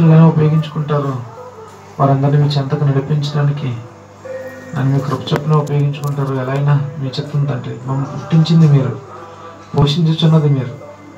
మనుషులుగానే ఉపయోగించుకుంటారో వారందరినీ మీ చెంతకు నడిపించడానికి నన్ను మీ కృప చొప్పున ఉపయోగించుకుంటారు ఎలా అయినా మీ చిత్తం తండ్రి మమ్మల్ని పుట్టించింది మీరు పోషించుచున్నది మీరు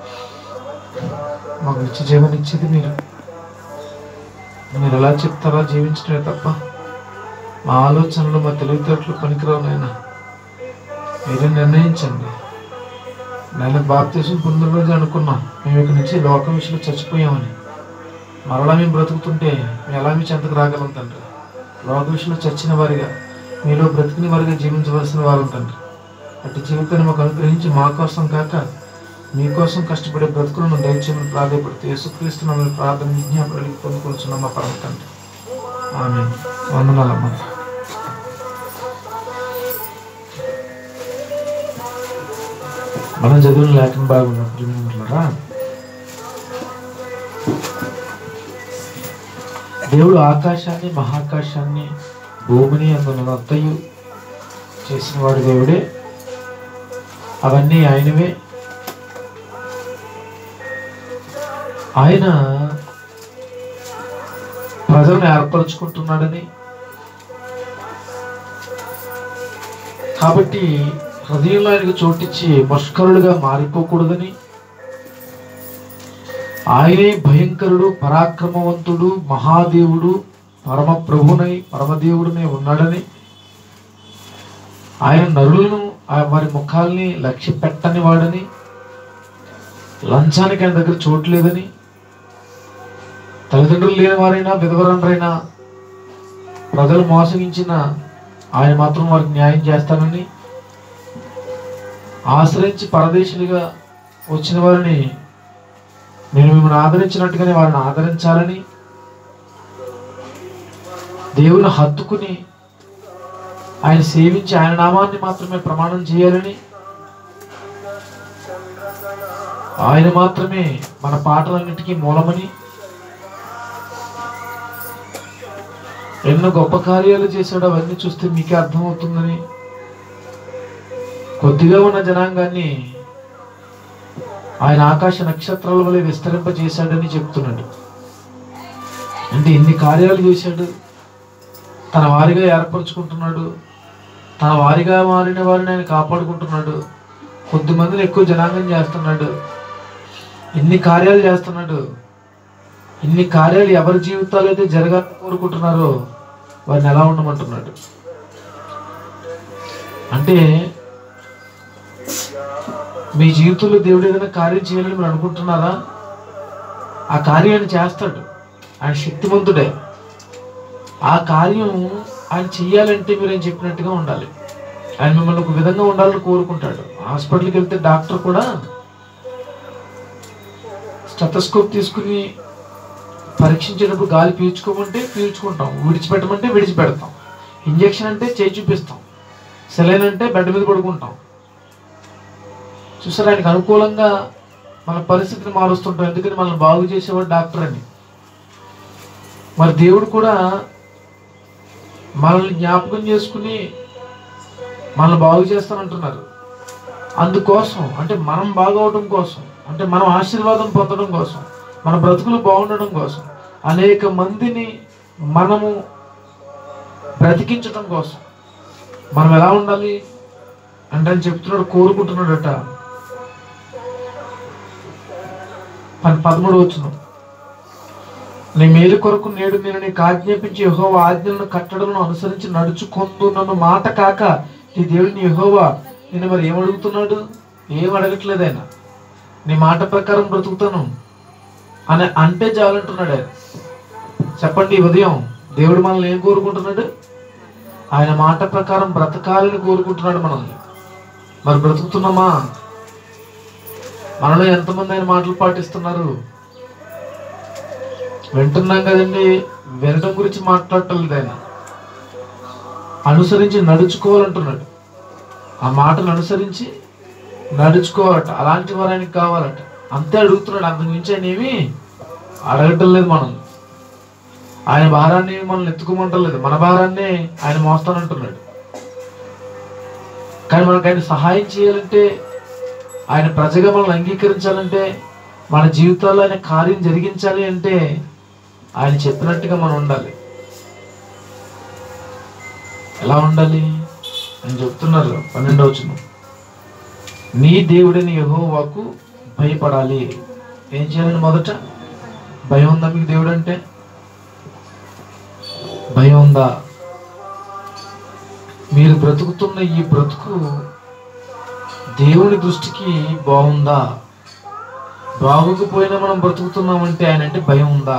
మాకు నిత్య జీవన ఇచ్చేది మీరు మీరు ఎలా చెప్తారో జీవించడమే తప్ప మా ఆలోచనలు మా తెలివితేటలు పనికిరావు నాయన మీరే నిర్ణయించండి నేను బాప్తీసం పొందిన రోజు అనుకున్నాం మేము ఇక్కడి నుంచి లోకం విషయంలో చచ్చిపోయామని మరలా మేము బ్రతుకుతుంటే మేము ఎలా మీ చెంతకు రాగలం తండ్రి లోక విషయంలో చచ్చిన వారిగా మీలో బ్రతికిన వారిగా జీవించవలసిన వారు తండ్రి అటు జీవితాన్ని మాకు అనుగ్రహించి మా కోసం కాక మీకోసం కష్టపడే బ్రతుకులను దయచేయమని ప్రాధాయపడుతూ యేసుక్రీస్తు మమ్మల్ని ప్రార్థన విజ్ఞాపనలు పొందుకొచ్చున్నాం మా పరమ తండ్రి ఆమె వందనాలమ్మ మనం చదివిన లేఖన బాగున్నాం ప్రియమిత్రులారా దేవుడు ఆకాశాన్ని మహాకాశాన్ని భూమిని అందునంతయు చేసిన వాడు దేవుడే అవన్నీ ఆయనవే ఆయన ప్రజలను ఏర్పరచుకుంటున్నాడని కాబట్టి హృదయంలో ఆయనకు చోటిచ్చి ముష్కరులుగా మారిపోకూడదని ఆయనే భయంకరుడు పరాక్రమవంతుడు మహాదేవుడు పరమ ప్రభునై పరమదేవుడునే ఉన్నాడని ఆయన నరులను ఆ వారి ముఖాల్ని లక్ష్య పెట్టని వాడని లంచానికి ఆయన దగ్గర చోటు లేదని తల్లిదండ్రులు లేని వారైనా విధవరండ్రైనా ప్రజలు మోసగించిన ఆయన మాత్రం వారికి న్యాయం చేస్తానని ఆశ్రయించి పరదేశులుగా వచ్చిన వారిని నేను మిమ్మల్ని ఆదరించినట్టుగానే వారిని ఆదరించాలని దేవుని హత్తుకుని ఆయన సేవించి ఆయన నామాన్ని మాత్రమే ప్రమాణం చేయాలని ఆయన మాత్రమే మన పాటలన్నిటికీ మూలమని ఎన్నో గొప్ప కార్యాలు చేశాడు అవన్నీ చూస్తే మీకే అర్థమవుతుందని కొద్దిగా ఉన్న జనాంగాన్ని ఆయన ఆకాశ నక్షత్రాల వలె విస్తరింపజేశాడని చెప్తున్నాడు అంటే ఎన్ని కార్యాలు చేశాడు తన వారిగా ఏర్పరచుకుంటున్నాడు తన వారిగా మారిన వారిని ఆయన కాపాడుకుంటున్నాడు కొద్ది మందిని ఎక్కువ జనాంగం చేస్తున్నాడు ఎన్ని కార్యాలు చేస్తున్నాడు ఇన్ని కార్యాలు ఎవరి జీవితాలు అయితే జరగాలని కోరుకుంటున్నారో వారిని ఎలా ఉండమంటున్నాడు అంటే మీ జీవితంలో దేవుడు ఏదైనా కార్యం చేయాలని మీరు అనుకుంటున్నారా ఆ కార్యాన్ని చేస్తాడు ఆయన శక్తివంతుడే ఆ కార్యం ఆయన చెయ్యాలంటే మీరు ఆయన చెప్పినట్టుగా ఉండాలి ఆయన మిమ్మల్ని ఒక విధంగా ఉండాలని కోరుకుంటాడు హాస్పిటల్కి వెళ్తే డాక్టర్ కూడా స్టెథోస్కోప్ తీసుకుని పరీక్షించేటప్పుడు గాలి పీల్చుకోమంటే పీల్చుకుంటాం విడిచిపెట్టమంటే విడిచిపెడతాం ఇంజెక్షన్ అంటే చేయి చూపిస్తాం సెలైన్ అంటే బెడ్ మీద పడుకుంటాం చూసారు ఆయనకు అనుకూలంగా మన పరిస్థితిని మారుస్తుంటాం ఎందుకని మనల్ని బాగు చేసేవాడు డాక్టర్ అని మరి దేవుడు కూడా మనల్ని జ్ఞాపకం చేసుకుని మనల్ని బాగు చేస్తానంటున్నారు అందుకోసం అంటే మనం బాగవడం కోసం అంటే మనం ఆశీర్వాదం పొందడం కోసం మన బ్రతుకులు బాగుండడం కోసం అనేక మందిని మనము బ్రతికించడం కోసం మనం ఎలా ఉండాలి అంటే అని చెప్తున్నాడు కోరుకుంటున్నాడట పది పదమూడు వచ్చును నీ మేలు కొరకు నేడు నేను నీకు ఆజ్ఞాపించి యెహోవా ఆజ్ఞలను కట్టడలను అనుసరించి నడుచుకొందు నన్ను మాట కాక నీ దేవుడిని యెహోవా నేను మరి ఏం అడుగుతున్నాడు ఏం అడగట్లేదు ఆయన నీ మాట ప్రకారం బ్రతుకుతాను అని అంటే చాలంటున్నాడు ఆయన చెప్పండి ఈ ఉదయం దేవుడు మనల్ని ఏం కోరుకుంటున్నాడు ఆయన మాట ప్రకారం బ్రతకాలని కోరుకుంటున్నాడు మనల్ని మరి బ్రతుకుతున్నామా మనలో ఎంతమంది ఆయన మాటలు పాటిస్తున్నారు వింటున్నాం కదండి వినడం గురించి మాట్లాడటం లేదు ఆయన అనుసరించి నడుచుకోవాలంటున్నాడు ఆ మాటను అనుసరించి నడుచుకోవాలట అలాంటి వారు ఆయనకి కావాలట అంతే అడుగుతున్నాడు అంతకు మించి ఆయన ఏమి అడగటం లేదు మనం ఆయన భారాన్ని మనల్ని ఎత్తుకోమంటలేదు మన భారాన్ని ఆయన మోస్తానంటున్నాడు కానీ మనకు ఆయన సహాయం చేయాలంటే ఆయన ప్రజగా మనల్ని అంగీకరించాలంటే మన జీవితాల్లో ఆయన కార్యం జరిగించాలి అంటే ఆయన చెప్పినట్టుగా మనం ఉండాలి ఎలా ఉండాలి అని చెప్తున్నారు పన్నెండవ వచనం నీ దేవుడైన యెహోవాకు భయపడాలి ఏం చేయాలని మొదట భయం ఉందా మీకు దేవుడు అంటే భయం ఉందా మీరు బ్రతుకుతున్న ఈ బ్రతుకు దేవుని దృష్టికి బాగుందా బాగోకపోయినా మనం బ్రతుకుతున్నామంటే ఆయన అంటే భయం ఉందా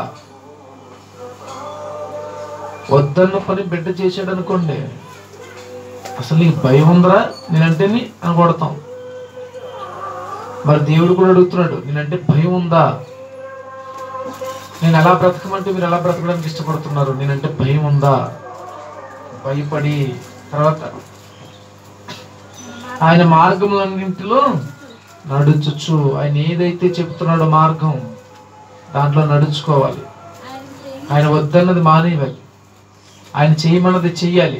వద్దన్న పని బిడ్డ చేశాడు అనుకోండి అసలు నీకు భయం ఉందరా నేనంటేని అని కొడతాం మరి దేవుడు కూడా అడుగుతున్నాడు నేనంటే భయం ఉందా నేను ఎలా బ్రతకమంటే మీరు ఎలా బ్రతకడానికి ఇష్టపడుతున్నారు నేనంటే భయం ఉందా భయపడి తర్వాత ఆయన మార్గములన్నింటిలో నడుచుచు ఆయన ఏదైతే చెప్తున్నాడో మార్గం దాంట్లో నడుచుకోవాలి ఆయన వద్దన్నది మానేయాలి ఆయన చేయమన్నది చెయ్యాలి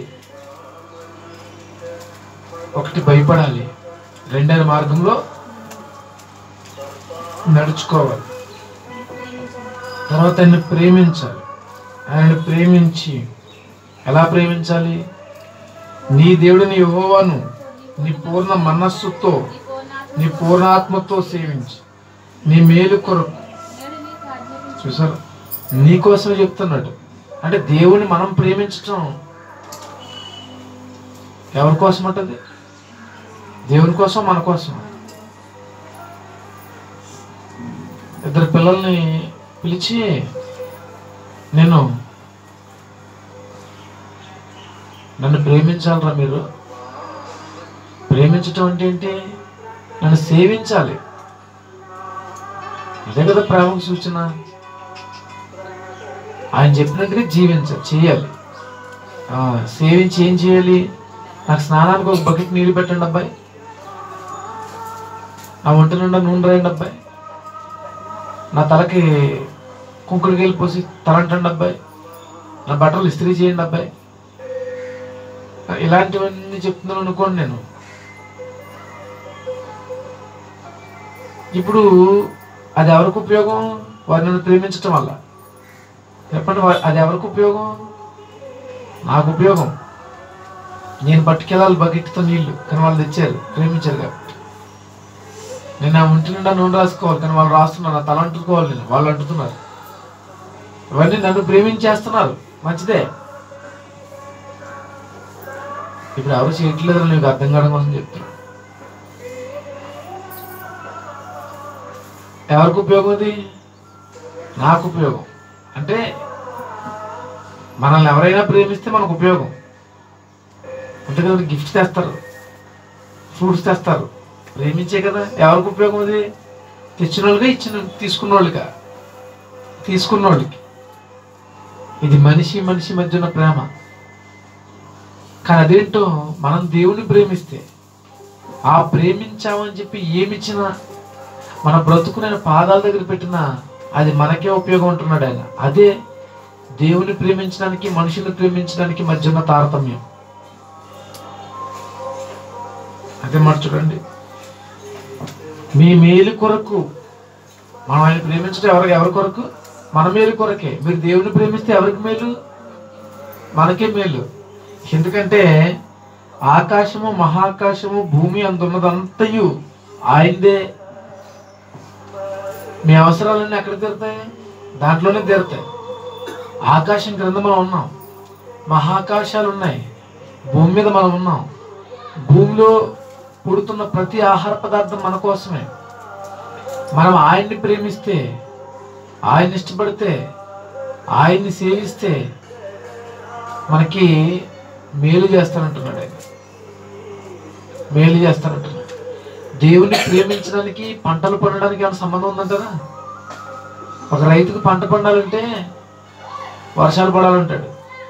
ఒకటి భయపడాలి రెండవ మార్గంలో నడుచుకోవాలి తర్వాత ఆయన ప్రేమించాలి ఆయన ప్రేమించి ఎలా ప్రేమించాలి నీ దేవుడిని యెహోవాను నీ పూర్ణ మనస్సుతో నీ పూర్ణాత్మతో సేవించి నీ మేలు కొరకు చూసారు నీకోసమే చెప్తున్నాడు అంటే దేవుని మనం ప్రేమించటం ఎవరి కోసం అంటది దేవుని కోసం మన కోసం ఇద్దరు పిల్లల్ని పిలిచి నేను నన్ను ప్రేమించాలరా మీరు ప్రేమించటం అంటే ఏంటి నన్ను సేవించాలి అదే కదా ప్రేమకు సూచన ఆయన చెప్పినట్టుగా జీవించాలి చేయాలి ఆ, సేవించి ఏం చేయాలి నాకు స్నానానికి ఒక బకెట్ నీళ్ళు పెట్టండి అబ్బాయి నా ఒంటి నిండా నూనె రాయండి అబ్బాయి నా తలకి కుంకుడుకాయలు పోసి తలంటండి అబ్బాయి నా బట్టలు ఇస్త్రీ చేయండి అబ్బాయి ఇలాంటివన్నీ చెప్తున్నాను అనుకోండి నేను ఇప్పుడు అది ఎవరికి ఉపయోగం వారు నన్ను ప్రేమించటం వల్ల చెప్పండి వా- అది ఎవరికి ఉపయోగం నాకు ఉపయోగం నేను పట్టుకెళ్ళాలి బకెట్తో నీళ్లు కానీ వాళ్ళు తెచ్చారు ప్రేమించారు కాబట్టి నేను నా ఒంటి నిండా నూనె రాసుకోవాలి కానీ వాళ్ళు రాస్తున్నారు నా తల అంటుకోవాలి నేను వాళ్ళు అంటున్నారు ఇవన్నీ నన్ను ప్రేమించేస్తున్నారు మంచిదే ఇప్పుడు ఎవరు చేయట్లేదు నీకు అర్థం కావడం కోసం చెప్తున్నా ఎవరికి ఉపయోగం అది నాకు ఉపయోగం అంటే మనల్ని ఎవరైనా ప్రేమిస్తే మనకు ఉపయోగం అంతే కదా గిఫ్ట్ తెస్తారు ఫ్రూట్స్ తెస్తారు ప్రేమించే కదా ఎవరికి ఉపయోగం అది తెచ్చిన వాళ్ళుగా ఇచ్చిన తీసుకున్న వాళ్ళుగా తీసుకున్న వాళ్ళకి ఇది మనిషి మనిషి మధ్య ఉన్న ప్రేమ కానీ అదేంటో మనం దేవుని ప్రేమిస్తే ఆ ప్రేమించామని చెప్పి ఏమిచ్చినా మన బ్రతుకునైన పాదాల దగ్గర పెట్టినా అది మనకే ఉపయోగం ఉంటున్నాడు ఆయన అదే దేవుని ప్రేమించడానికి మనుషుని ప్రేమించడానికి మధ్య ఉన్న తారతమ్యం అదే మాట చూడండి మీ మేలు కొరకు మనం ఆయన ప్రేమించడం ఎవరు ఎవరి కొరకు మన మేలు కొరకే మీరు దేవుని ప్రేమిస్తే ఎవరికి మేలు మనకే మేలు ఎందుకంటే ఆకాశము మహాకాశము భూమి అందున్నదంతయు ఆయనదే మీ అవసరాలన్నీ ఎక్కడ తీరుతాయి దాంట్లోనే తీరుతాయి ఆకాశం క్రింద మనం ఉన్నాం మహాకాశాలు ఉన్నాయి భూమి మీద మనం ఉన్నాం భూమిలో పుడుతున్న ప్రతి ఆహార పదార్థం మన కోసమే మనం ఆయన్ని ప్రేమిస్తే ఆయన్ని ఇష్టపడితే ఆయన్ని సేవిస్తే మనకి మేలు చేస్తానంటున్నాడు ఆయన మేలు చేస్తానంటున్నాడు దేవుని ప్రేమించడానికి పంటలు పండడానికి ఏమైనా సంబంధం ఉందంటారా ఒక రైతుకు పంట పండాలంటే వర్షాలు పడాలంటాడు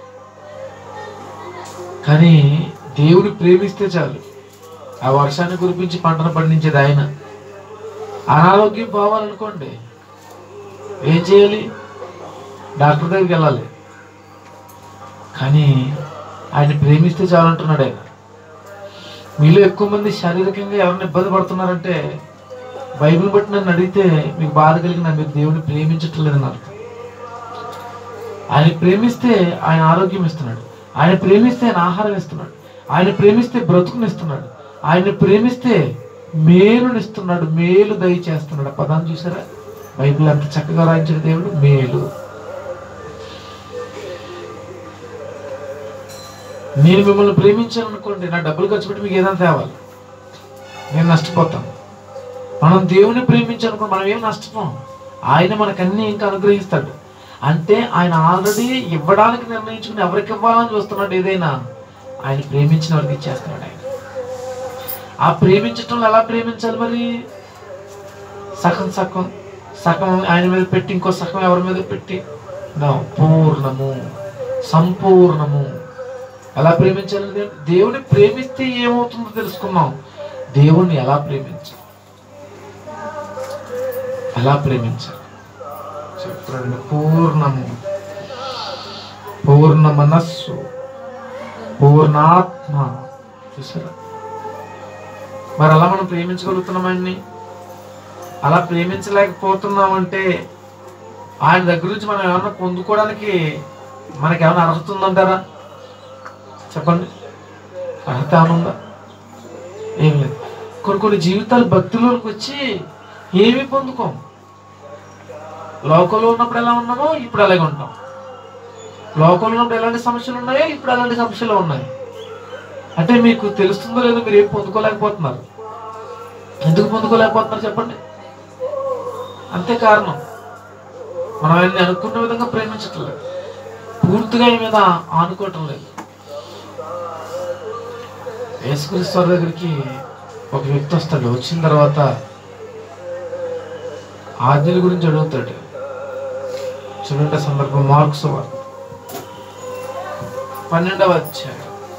కానీ దేవుని ప్రేమిస్తే చాలు ఆ వర్షాన్ని కురిపించి పంటను పండించేది ఆయన అనారోగ్యం పోవాలనుకోండి ఏం చేయాలి డాక్టర్ దగ్గరికి వెళ్ళాలి కానీ ఆయన ప్రేమిస్తే చాలంటున్నాడు ఆయన మీలో ఎక్కువ మంది శారీరకంగా ఎవరిని ఇబ్బంది పడుతున్నారంటే బైబిల్ బట్టి నన్ను అడిగితే మీకు బాధ కలిగిన మీరు దేవుని ప్రేమించట్లేదని అర్థం ఆయన ప్రేమిస్తే ఆయన ఆరోగ్యం ఇస్తున్నాడు ఆయన ప్రేమిస్తే ఆయన ఆహారం ఇస్తున్నాడు ఆయన ప్రేమిస్తే బ్రతుకునిస్తున్నాడు ఆయన ప్రేమిస్తే మేలునిస్తున్నాడు మేలు దయచేస్తున్నాడు ఆ పదాన్ని చూసారా బైబిల్ అంత చక్కగా రాయించిన దేవుడు మేలు నేను మిమ్మల్ని ప్రేమించాను అనుకోండి నా డబ్బులు ఖర్చు పెట్టి మీకు ఏదైనా తేవాలి నేను నష్టపోతాను మనం దేవుని ప్రేమించాలనుకో మనం ఏం నష్టపోం ఆయన మనకు అన్ని ఇంకా అనుగ్రహిస్తాడు అంటే ఆయన ఆల్రెడీ ఇవ్వడానికి నిర్ణయించుకుని ఎవరికి ఇవ్వాలని చూస్తున్నాడు ఏదైనా ఆయన ప్రేమించిన వారికి ఇచ్చేస్తున్నాడు ఆయన ఆ ప్రేమించటంలో ఎలా ప్రేమించాలి మరి సగం సగం సగం ఆయన మీద పెట్టి ఇంకో సగం ఎవరి మీద పెట్టి No, పూర్ణము సంపూర్ణము ఎలా ప్రేమించాలి దేవుని? దేవుని ప్రేమిస్తే ఏమవుతుందో తెలుసుకున్నాం దేవుణ్ణి ఎలా ప్రేమించాలి ఎలా ప్రేమించాలి చెప్తున్నాడు పూర్ణము పూర్ణ మనస్సు పూర్ణాత్మ చూసారా మరి అలా మనం ప్రేమించగలుగుతున్నామండి అలా ప్రేమించలేకపోతున్నామంటే ఆయన దగ్గర నుంచి మనం ఏమన్నా పొందుకోవడానికి మనకి ఏమైనా అర్హత ఉందంటారా చెప్పండి అర్హత ఏమన్నా ఏం లేదు కొన్ని కొన్ని జీవితాలు భక్తిలోకి వచ్చి ఏమీ పొందుకోం లోకంలో ఉన్నప్పుడు ఎలా ఉన్నామో ఇప్పుడు అలాగే ఉంటాం లోకంలో ఉన్నప్పుడు ఎలాంటి సమస్యలు ఉన్నాయో ఇప్పుడు అలాంటి సమస్యలు ఉన్నాయి అంటే మీకు తెలుస్తుందో లేదో మీరు ఏం పొందుకోలేకపోతున్నారు ఎందుకు పొందుకోలేకపోతున్నారు చెప్పండి అంతే కారణం మనం ఆయన్ని అనుకున్న విధంగా ప్రేమించట్లేదు పూర్తిగా ఈ మీద ఆనుకోవటం లేదు యేసుక్రీస్తు వారి దగ్గరికి ఒక వ్యక్తి వస్తాడు వచ్చిన తర్వాత ఆజ్ఞల గురించి అడుగుతాడు చూడండి ఆ సందర్భం మార్క్స్ వార్త పన్నెండవ అధ్యాయం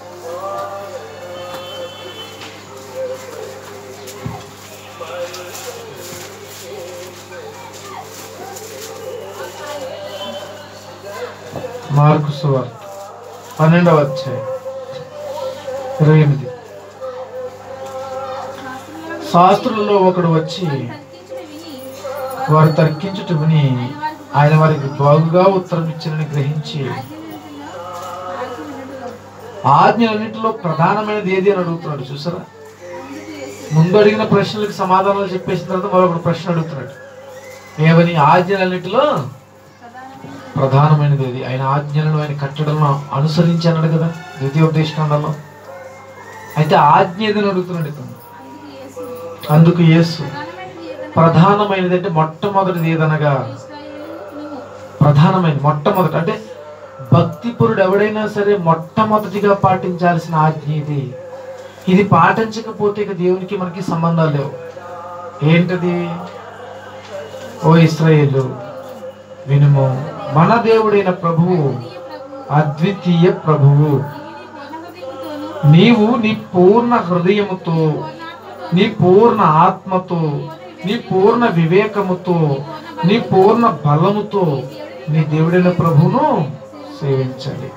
మార్కు సువార్త పన్నెండవ అధ్యాయం ఇరవై ఎనిమిది శాస్త్రులలో ఒకడు వచ్చి వారు తర్కించుట విని ఆయన వారికి బాగుగా ఉత్తరం ఇచ్చినని గ్రహించి ఆజ్ఞలన్నింటిలో ప్రధానమైనది ఏది అని అడుగుతున్నాడు చూసారా ముందు అడిగిన ప్రశ్నలకు సమాధానాలు చెప్పేసిన తర్వాత మరొకటి ప్రశ్న అడుగుతున్నాడు ఏమని ఆజ్ఞలన్నింటిలో ప్రధానమైనది ఏది ఆయన ఆజ్ఞలను ఆయన కట్టడంలో అనుసరించి అన్నాడు కదా ద్వితీయోపదేశకాండంలో అయితే ఆజ్ఞ ఏదని అడుగుతున్నాడు ఇతను అందుకు యేసు ప్రధానమైనది అంటే మొట్టమొదటిది ఏదనగా ప్రధానమైనది మొట్టమొదటి అంటే భక్తిపరుడు ఎవడైనా సరే మొట్టమొదటిగా పాటించాల్సిన ఆజ్ఞ ఇది ఇది పాటించకపోతే ఇక దేవునికి మనకి సంబంధాలు లేవు ఏంటది ఓ ఇస్రాయేలు వినుము మన దేవుడైన ప్రభువు అద్వితీయ ప్రభువు నీవు నీ పూర్ణ హృదయముతో నీ పూర్ణ ఆత్మతో నీ పూర్ణ వివేకముతో నీ పూర్ణ బలముతో నీ దేవుడైన ప్రభువును సేవించాలి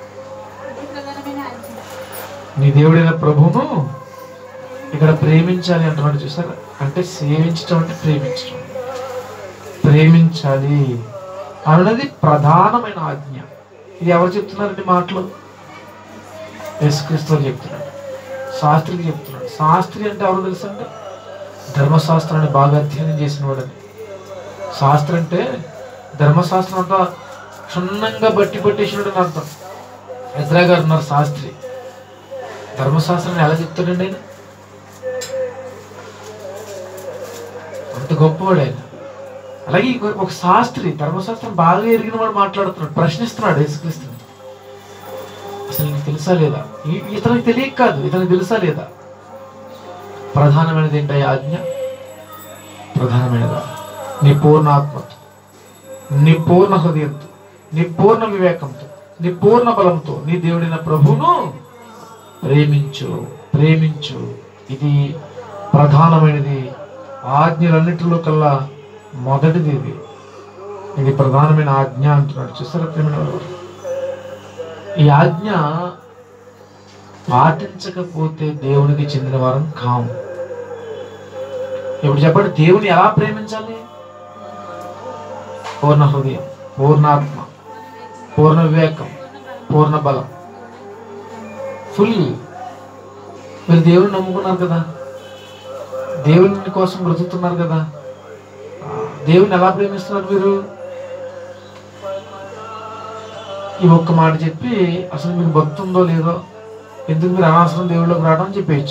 నీ దేవుడైన ప్రభువును ఇక్కడ ప్రేమించాలి అంటున్నాడు చూసారా అంటే సేవించడం అంటే ప్రేమించడం ప్రేమించాలి అన్నది ప్రధానమైన ఆజ్ఞ ఇది ఎవరు చెప్తున్నారండి మాటలు యేసుక్రీస్తు చెప్తున్నాడు శాస్త్రికి చెప్తున్నాడు శాస్త్రి అంటే ఎవరు తెలుసండి ధర్మశాస్త్రాన్ని బాగా అధ్యయనం చేసిన వాడని శాస్త్రం అంటే ధర్మశాస్త్రం అంతా క్షుణ్ణంగా బట్టి పట్టేసినాడు అని అర్థం ఎద్రా గారు ఉన్నారు శాస్త్రి ధర్మశాస్త్రాన్ని ఎలా చెప్తాడండి ఆయన అంత గొప్పవాడు ఆయన అలాగే ఇంకో- ఒక శాస్త్రి ధర్మశాస్త్రం బాగా ఎరిగిన వాడు మాట్లాడుతున్నాడు ప్రశ్నిస్తున్నాడు యేసుక్రీస్తుని అసలు నీకు తెలుసా లేదా ఈ- ఇతనికి తెలియక కాదు ఇతనికి తెలుసా లేదా ప్రధానమైనది ఏంటి ఆజ్ఞ ప్రధానమైనదా నీ పూర్ణ ఆత్మతో నీ పూర్ణ హృదయంతో నీ పూర్ణ వివేకంతో నీ పూర్ణ బలంతో నీ దేవుడైన ప్రభువును ప్రేమించు ప్రేమించు ఇది ప్రధానమైనది ఆజ్ఞలన్నిటిలో కల్లా మొదటిది ఇది ఇది ప్రధానమైన ఆజ్ఞ అంటున్నాడు చూసారా ప్రేమ ఈ ఆజ్ఞ పాటించకపోతే దేవునికి చెందిన వారం కాము ఇప్పుడు చెప్పండి దేవుని ఎలా ప్రేమించాలి పూర్ణ హృదయం పూర్ణాత్మ పూర్ణ వివేకం పూర్ణ బలం ఫుల్ మీరు దేవుని నమ్ముకున్నారు కదా దేవుని కోసం బ్రతుకుతున్నారు కదా ఆ, దేవుని ఎలా ప్రేమిస్తున్నారు మీరు ఈ ఒక్క మాట చెప్పి అసలు మీకు భక్తి ఉందో లేదో ఎందుకు మీరు అనవసరం దేవుళ్ళకి రావడం అని చెప్పేయచ్చు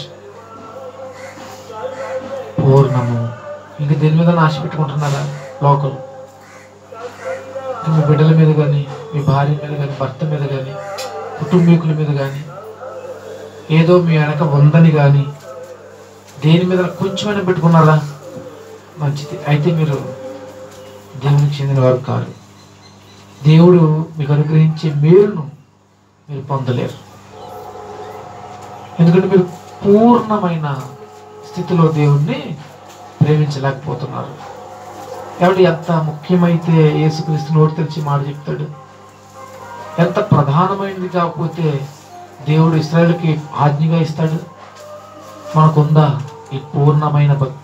పూర్ణము ఇంక దేని మీద ఆశ పెట్టుకుంటున్నారా లోకల్ మీ బిడ్డల మీద కానీ మీ భార్య మీద కానీ భర్త మీద కానీ కుటుంబీకుల మీద కానీ ఏదో మీ వెనక ఉందని కానీ దేని మీద కొంచెమైనా పెట్టుకున్నారా మంచిది అయితే మీరు దేవునికి చెందిన వారు కాదు దేవుడు మీకు అనుగ్రహించే మేలును మీరు పొందలేరు ఎందుకంటే మీరు పూర్ణమైన స్థితిలో దేవుణ్ణి ప్రేమించలేకపోతున్నారు కాబట్టి ఎంత ముఖ్యమైతే యేసుక్రీస్తు నోరు తెరిచి మాట చెప్తాడు ఎంత ప్రధానమైనది కాకపోతే దేవుడు ఇస్రాయల్కి ఆజ్ఞగా ఇస్తాడు మనకుందా ఈ పూర్ణమైన భక్తి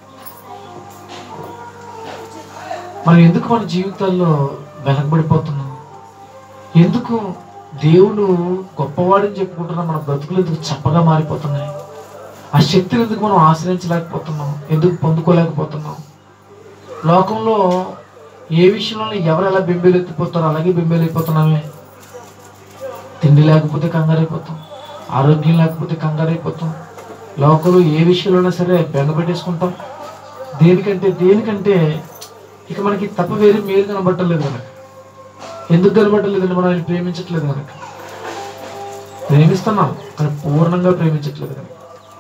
మనం ఎందుకు మన జీవితాల్లో వెనకబడిపోతున్నాం ఎందుకు దేవుడు గొప్పవాడని చెప్పుకుంటున్నా మన బ్రతుకులు ఎందుకు చప్పగా మారిపోతున్నాయి ఆ శక్తిని ఎందుకు మనం ఆశ్రయించలేకపోతున్నాం ఎందుకు పొందుకోలేకపోతున్నాం లోకంలో ఏ విషయంలో ఎవరు ఎలా బెంబేలెత్తిపోతారో అలాగే బెంబేలైపోతున్నామే తిండి లేకపోతే కంగారైపోతాం ఆరోగ్యం లేకపోతే కంగారైపోతాం లోకంలో ఏ విషయంలోనే సరే బెంగ పెట్టేసుకుంటాం దేనికంటే దేనికంటే ఇక మనకి తప్ప వేరే మేలు కనబట్టలేదు కనుక ఎందుకు కనబట్టలేదండి మనం ఆయన ప్రేమించట్లేదు కనుక ప్రేమిస్తున్నాం కానీ పూర్ణంగా ప్రేమించట్లేదు కనుక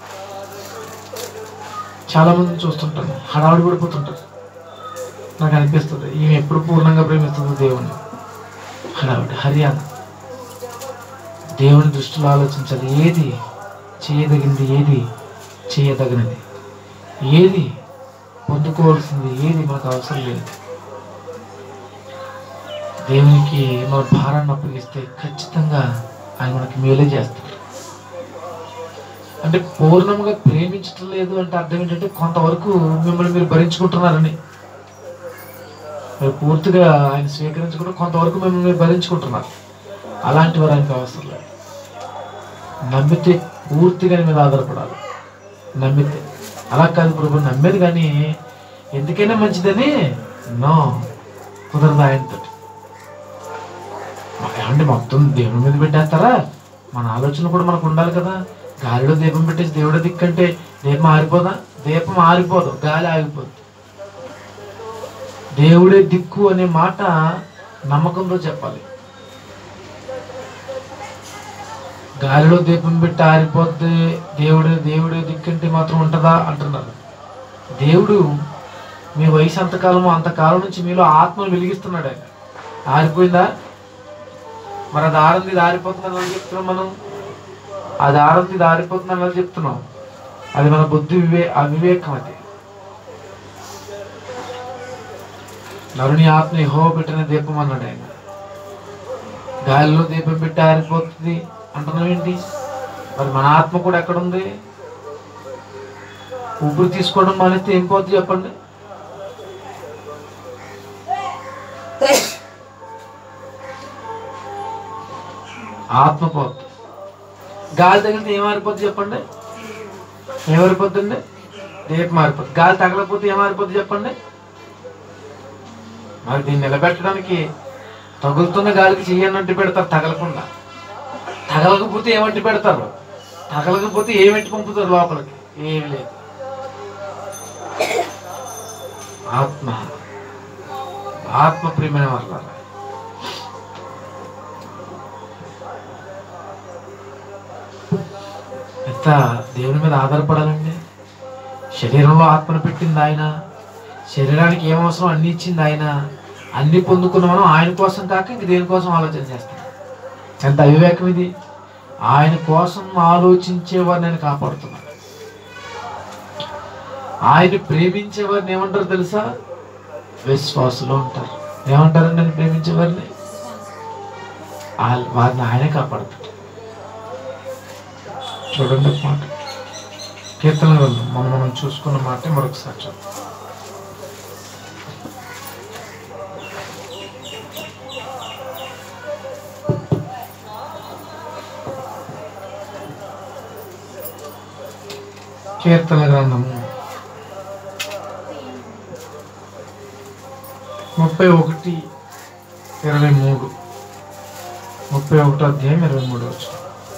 చాలా మందిని చూస్తుంటాను హడావుడి పడిపోతుంటారు నాకు అనిపిస్తుంది ఈమె ఎప్పుడు పూర్ణంగా ప్రేమిస్తుందో దేవుని హడావుడి హర్యానా దేవుని దృష్టిలో ఆలోచించాలి ఏది చేయదగింది ఏది చేయదగినది ఏది పొందుకోవాల్సింది ఏది మనకు అవసరం లేదు దేవునికి మన భారాన్ని అప్పగిస్తే ఖచ్చితంగా ఆయన మనకి మేలే చేస్తాడు అంటే పూర్ణంగా ప్రేమించటం లేదు అంటే అర్థం ఏంటంటే కొంతవరకు మిమ్మల్ని మీరు భరించుకుంటున్నారని మీరు పూర్తిగా ఆయన స్వీకరించకుండా కొంతవరకు మిమ్మల్ని మీరు భరించుకుంటున్నారు అలాంటి వారు ఆయనకు అవసరం లేదు నమ్మితే పూర్తిగా ఆయన మీద ఆధారపడాలి నమ్మితే అలా కాదు ప్రభు నమ్మేది కానీ ఎందుకైనా మంచిదని నో కుదరదు ఆయనతో ఏమంటే మొత్తం దేవుని మీద పెట్టేస్తారా మన ఆలోచన కూడా మనకు ఉండాలి కదా గాలిలో దీపం పెట్టేసి దేవుడి దిక్కంటే దీపం ఆరిపోదా దీపం ఆరిపోదు గాలి ఆగిపోదు దేవుడే దిక్కు అనే మాట నమ్మకంతో చెప్పాలి గాలిలో దీపం పెట్టి ఆరిపోద్ది దేవుడే దేవుడే దిక్కంటే మాత్రం ఉంటుందా అంటున్నారు దేవుడు మీ వయసు అంతకాలము అంతకాలం నుంచి మీలో ఆత్మను వెలిగిస్తున్నాడు ఆయన ఆరిపోయిందా మరి అది ఆరంది ఇది ఆరిపోతుందని ఎలా చెప్తున్నాం మనం అది ఆరంది ఇది ఆరిపోతుందని ఎలా చెప్తున్నాం అది మన బుద్ధి వివే అవివేకం అది నరుని ఆత్మ యెహోవా పెట్టిన దీపం అన్నాడు ఆయన గాలిలో దీపం పెట్టి ఆరిపోతుంది అంటున్నాం ఏంటి మరి మన ఆత్మ కూడా ఎక్కడుంది ఊపిరి తీసుకోవడం మానేస్తే ఏం పోతుంది చెప్పండి ఆత్మ పోతుంది గాలి తగిలితే ఏం మారిపోద్ది చెప్పండి ఏం మారిపోద్దండి దీపం మారిపోద్ది గాలి తగలకపోతే ఏం మారిపోద్ది చెప్పండి మరి దీన్ని నిలబెట్టడానికి తగులుతున్న గాలికి చెయ్యనంటి పెడతారు తగలకుండా తగలకపోతే ఏమంటి పెడతారు తగలకపోతే ఏమిటి పంపుతారు లోపలికి ఏమి లేదు ఆత్మ ఆత్మ ప్రియమైన వాళ్ళ ఎంత దేవుని మీద ఆధారపడాలండి శరీరంలో ఆత్మను పెట్టింది ఆయన శరీరానికి ఏం అవసరం అన్ని ఇచ్చింది ఆయన అన్ని పొందుకున్న మనం ఆయన కోసం కాక ఇంక దేనికోసం ఆలోచన చేస్తాం ఎంత అవివేకం ఇది ఆయన కోసం ఆలోచించే వారిని నేను కాపాడుతున్నాను ఆయన ప్రేమించే వారిని ఏమంటారు తెలుసా విశ్వాసులు ఉంటారు ఏమంటారండి నేను ప్రేమించే వారిని ఆ- వారిని ఆయనే కాపాడుతాడు చూడండి ఒక మాట కీర్తన మనం మనం చూసుకున్న మాట మరొకసారి చూద్దాం కీర్తన గ్రంథము ముప్పై ఒకటి ఇరవై మూడు ముప్పై ఒకటో అధ్యాయం ఇరవై మూడు వచ్చి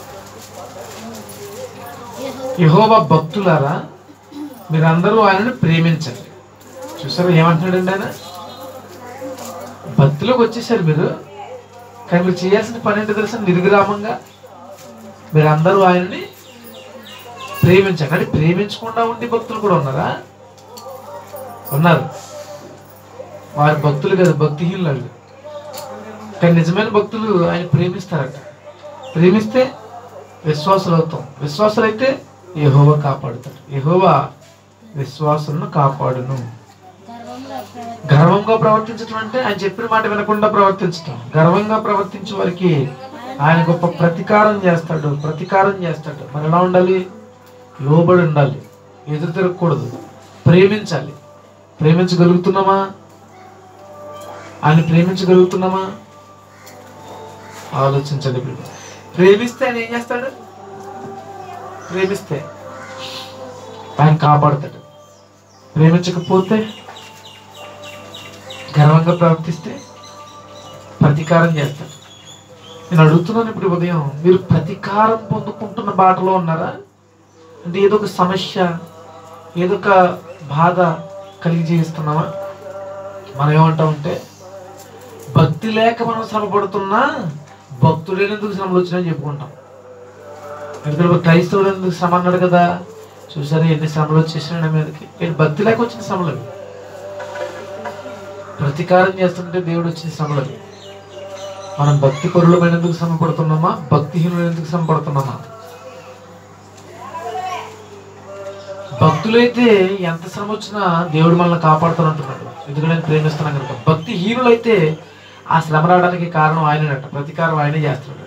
యహోవా భక్తులారా మీరందరూ ఆయనను ప్రేమించండి చూసారా ఏమంటున్నాడండి ఆయన భక్తిలోకి వచ్చేసారు మీరు కానీ మీరు చేయాల్సిన పని ఏంటో తెలుసా నిర్విరామంగా మీరందరూ ఆయనని ప్రేమించండి అంటే ప్రేమించకుండా ఉండే భక్తులు కూడా ఉన్నారా ఉన్నారు వారి భక్తులు కాదు భక్తిహీనులు వాళ్ళు కానీ నిజమైన భక్తులు ఆయన ప్రేమిస్తారట ప్రేమిస్తే విశ్వాసులు అవుతాం విశ్వాసులు అయితే యహోవా కాపాడుతాడు యహోవా విశ్వాసులను కాపాడును గర్వంగా ప్రవర్తించడం అంటే ఆయన చెప్పిన మాట వినకుండా ప్రవర్తించడం గర్వంగా ప్రవర్తించే వారికి ఆయన గొప్ప ప్రతీకారం చేస్తాడు ప్రతీకారం చేస్తాడు మరి ఎలా ఉండాలి లోబడి ఉండాలి ఎదురు తిరగకూడదు ప్రేమించాలి ప్రేమించగలుగుతున్నామా ఆయన ప్రేమించగలుగుతున్నామా ఆలోచించండి ఇప్పుడు ప్రేమిస్తే ఆయన ఏం చేస్తాడు ప్రేమిస్తే ఆయన కాపాడుతాడు ప్రేమించకపోతే గర్వంగా ప్రవర్తిస్తే ప్రతీకారం చేస్తాడు నేను అడుగుతున్నాను ఇప్పుడు ఉదయం మీరు ప్రతీకారం పొందుకుంటున్న బాటలో ఉన్నారా అంటే ఏదో ఒక సమస్య ఏదో ఒక బాధ కలిగి జీవిస్తున్నామా మనం ఏమంటామంటే భక్తి లేక మనం శ్రమ పడుతున్నా భక్తుడైనందుకు శ్రమలు వచ్చినాయని చెప్పుకుంటాం ఎందుకంటే క్రైస్తవుడు ఎందుకు శ్రమ అన్నాడు కదా చూసారా ఎన్ని శ్రమలు వచ్చేసినాయి నా మీదకి ఏంటి భక్తి లేక వచ్చిన శ్రమలు అవి ప్రతీకారం చేస్తుంటే దేవుడు వచ్చిన శ్రమలు అవి మనం భక్తి పరులమైనందుకు శ్రమ పడుతున్నామా భక్తిహీనులైనందుకు శ్రమ పడుతున్నామా భక్తులైతే ఎంత శ్రమ వచ్చినా దేవుడు మనల్ని కాపాడుతానంటున్నాడు ఎందుకంటే నేను ప్రేమిస్తున్నాను కనుక భక్తి హీనులైతే ఆ శ్రమ రావడానికి కారణం ఆయనట ప్రతీకారం ఆయనే చేస్తున్నాడు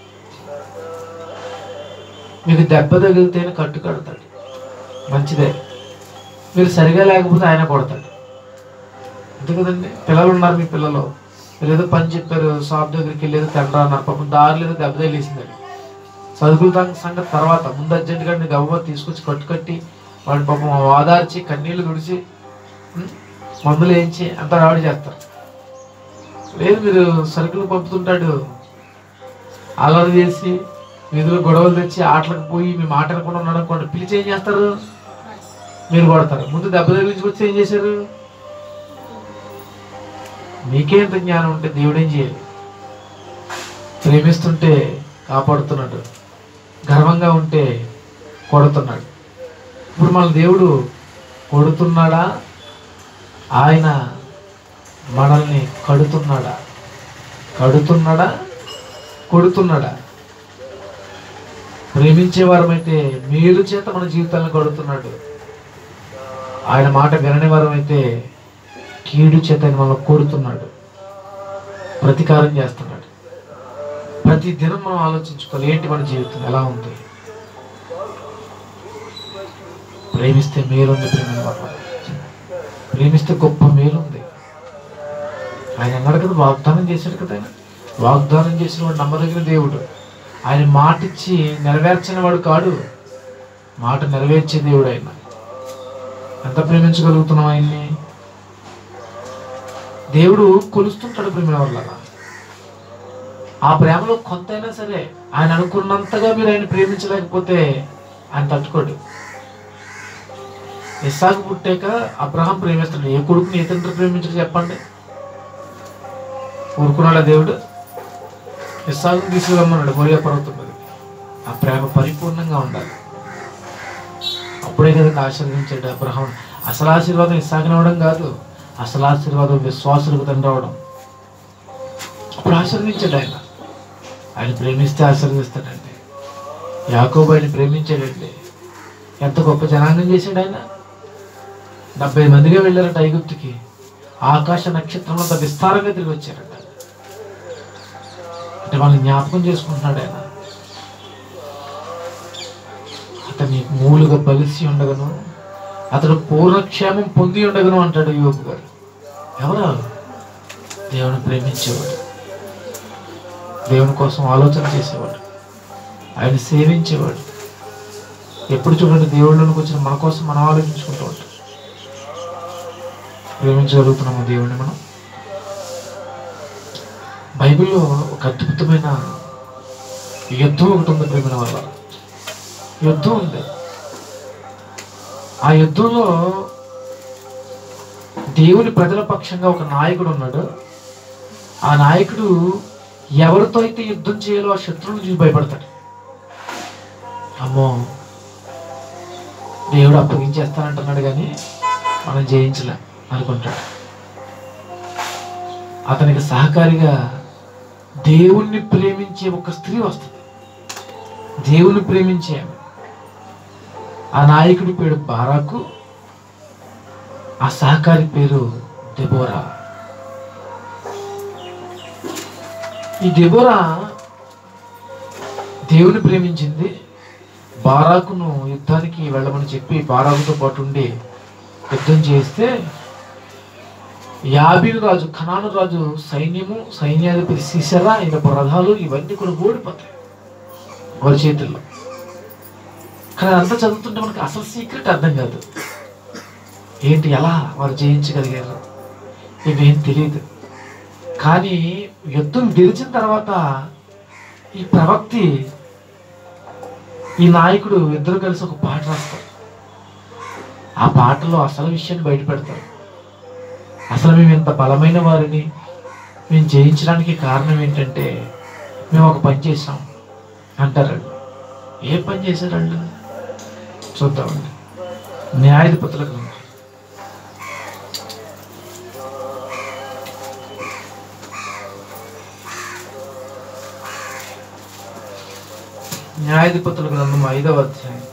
మీకు దెబ్బ తగిలితేనే కట్టు కడతాడు మంచిదే మీరు సరిగా లేకపోతే ఆయన కొడతాడు అంతే కదండి పిల్లలు ఉన్నారు మీ పిల్లలు మీరు ఏదో పని చెప్పారు షాప్ దగ్గరికి వెళ్ళేది తండ్రి అన్నారు పాపం దారిలో ఏదో దెబ్బ తగిలేసిందండి చదువుకున్న సంగతి తర్వాత ముందు అర్జెంటుగా నీకు అవ్వ తీసుకొచ్చి కట్టు కట్టి వాడి పాపం ఓదార్చి కన్నీళ్లు తుడిచి ఉం, మందులు వేయించి అంతా రావడి చేస్తారు లేదు మీరు సరుకులు పంపుతుంటాడు అల్లరి చేసి వీధిలో గొడవలు తెచ్చి ఆటలకు పోయి మీ మాట అనుకుని ఉన్నాడు అనుకోండి పిలిచి ఏం చేస్తారు మీరు కొడతారు ముందు దెబ్బ తగిలించుకొచ్చి ఏం చేశారు మీకే ఎంత జ్ఞానం ఉంటే దేవుడు ఏం చేయాలి ప్రేమిస్తుంటే కాపాడుతున్నాడు గర్వంగా ఉంటే కొడుతున్నాడు ఇప్పుడు మన దేవుడు కొడుతున్నాడా ఆయన మనల్ని కడుతున్నాడా కడుతున్నాడా కొడుతున్నాడా ప్రేమించే వారమైతే మేలు చేత మన జీవితాలను కడుతున్నాడు ఆయన మాట వినని వారమైతే కీడు చేత ఆయన మనల్ని కొడుతున్నాడు ప్రతీకారం చేస్తున్నాడు ప్రతి దినం మనం ఆలోచించుకోవాలి ఏంటి మన జీవితం ఎలా ఉంది ప్రేమిస్తే మేలుంది ప్రేమ వల్ల ప్రేమిస్తే గొప్ప మేలుంది ఆయన అన్నాడు కదా వాగ్దానం చేశాడు కదా ఆయన వాగ్దానం చేసిన వాడు నమ్మదగిన దేవుడు ఆయన మాట ఇచ్చి నెరవేర్చిన వాడు కాడు మాట నెరవేర్చే దేవుడు ఆయన ఎంత ప్రేమించగలుగుతున్నాం ఆయన్ని దేవుడు కొలుస్తుంటాడు ప్రేమ వల్ల ఆ ప్రేమలో కొంతైనా సరే ఆయన అనుకున్నంతగా మీరు ఆయన ప్రేమించలేకపోతే ఆయన తట్టుకోడు ఇస్సాకు పుట్టాక అబ్రహాం ప్రేమిస్తాడు ఏ కొడుకుని ఏ తండ్రి ప్రేమించడు చెప్పండి ఊరుకున్నాడా దేవుడు ఇస్సాకుని తీసుకురమ్మన్నాడు మోరియా పర్వతం మీద ఆ ప్రేమ పరిపూర్ణంగా ఉండాలి అప్పుడే కదా ఆశీర్వదించాడు అబ్రహాం అసలు ఆశీర్వాదం ఇస్సాకుని ఇవ్వడం కాదు అసలు ఆశీర్వాదం విశ్వాసులకు తండ్రి అవడం అప్పుడు ఆశీర్వదించాడు ఆయన ఆయన ప్రేమిస్తే ఆశీర్వదిస్తాడండి యాకోబు ఆయన ప్రేమించాడండి ఎంత గొప్ప జనాంగం చేశాడు ఆయన డెబ్బై మందిగా వెళ్ళారట ఐగుప్తుకి ఆకాశ నక్షత్రంలో అంత విస్తారంగా తిరిగి వచ్చారట అంటే వాళ్ళని జ్ఞాపకం చేసుకుంటున్నాడు ఆయన అతని మూలుగా బలిసి ఉండగను అతడు పూర్ణక్షేమం పొంది ఉండగను అంటాడు యువకు గారు ఎవరు దేవుని ప్రేమించేవాడు దేవుని కోసం ఆలోచన చేసేవాడు ఆయన సేవించేవాడు ఎప్పుడు చూడండి దేవుళ్ళలోకి వచ్చిన మన కోసం మనం ఆలోచించుకుంటూ ఉంటాం ప్రేమించగలుగుతున్నాము దేవుడిని మనం బైబిల్లో ఒక అద్భుతమైన యుద్ధం ఒకటి ఉంది ప్రేమిన వల్ల యుద్ధం ఉంది ఆ యుద్ధంలో దేవుని ప్రజల పక్షంగా ఒక నాయకుడు ఉన్నాడు ఆ నాయకుడు ఎవరితో అయితే యుద్ధం చేయాలో ఆ శత్రువుని చూసి భయపడతాడు అమ్మో దేవుడు అప్పగించేస్తానంటున్నాడు కానీ మనం జయించలే అనుకుంటాడు అతనికి సహకారిగా దేవుణ్ణి ప్రేమించే ఒక స్త్రీ వస్తుంది దేవుని ప్రేమించే ఆమె. ఆ నాయకుడి పేరు బారాకు ఆ సహకారి పేరు దెబోరా ఈ దెబోరా దేవుని ప్రేమించింది బారాకును యుద్ధానికి వెళ్ళమని చెప్పి బారాకుతో పాటు ఉండి యుద్ధం చేస్తే యాబీను రాజు ఖనాను రాజు సైన్యము సైన్యాధిపతి సిసరా ఈయన రథాలు ఇవన్నీ కూడా ఓడిపోతాయి వారి చేతుల్లో కానీ అంతా చదువుతుంటే మనకి అసలు సీక్రెట్ అర్థం కాదు ఏంటి ఎలా వారు జయించగలిగారు ఇవేం తెలియదు కానీ యుద్ధం గెలిచిన తర్వాత ఈ ప్రవక్తి ఈ నాయకుడు ఇద్దరు కలిసి ఒక పాట రాస్తారు ఆ పాటలో అసలు విషయాన్ని బయట పెడతారు అసలు మేము ఇంత బలమైన వారిని మేము జయించడానికి కారణం ఏంటంటే మేము ఒక పని చేసాం అంటారు ఏ పని చేశారండి చూద్దామండి న్యాయాధిపతుల గ్రంథం న్యాయాధిపతుల గ్రంథం ఐదవ అధ్యాయం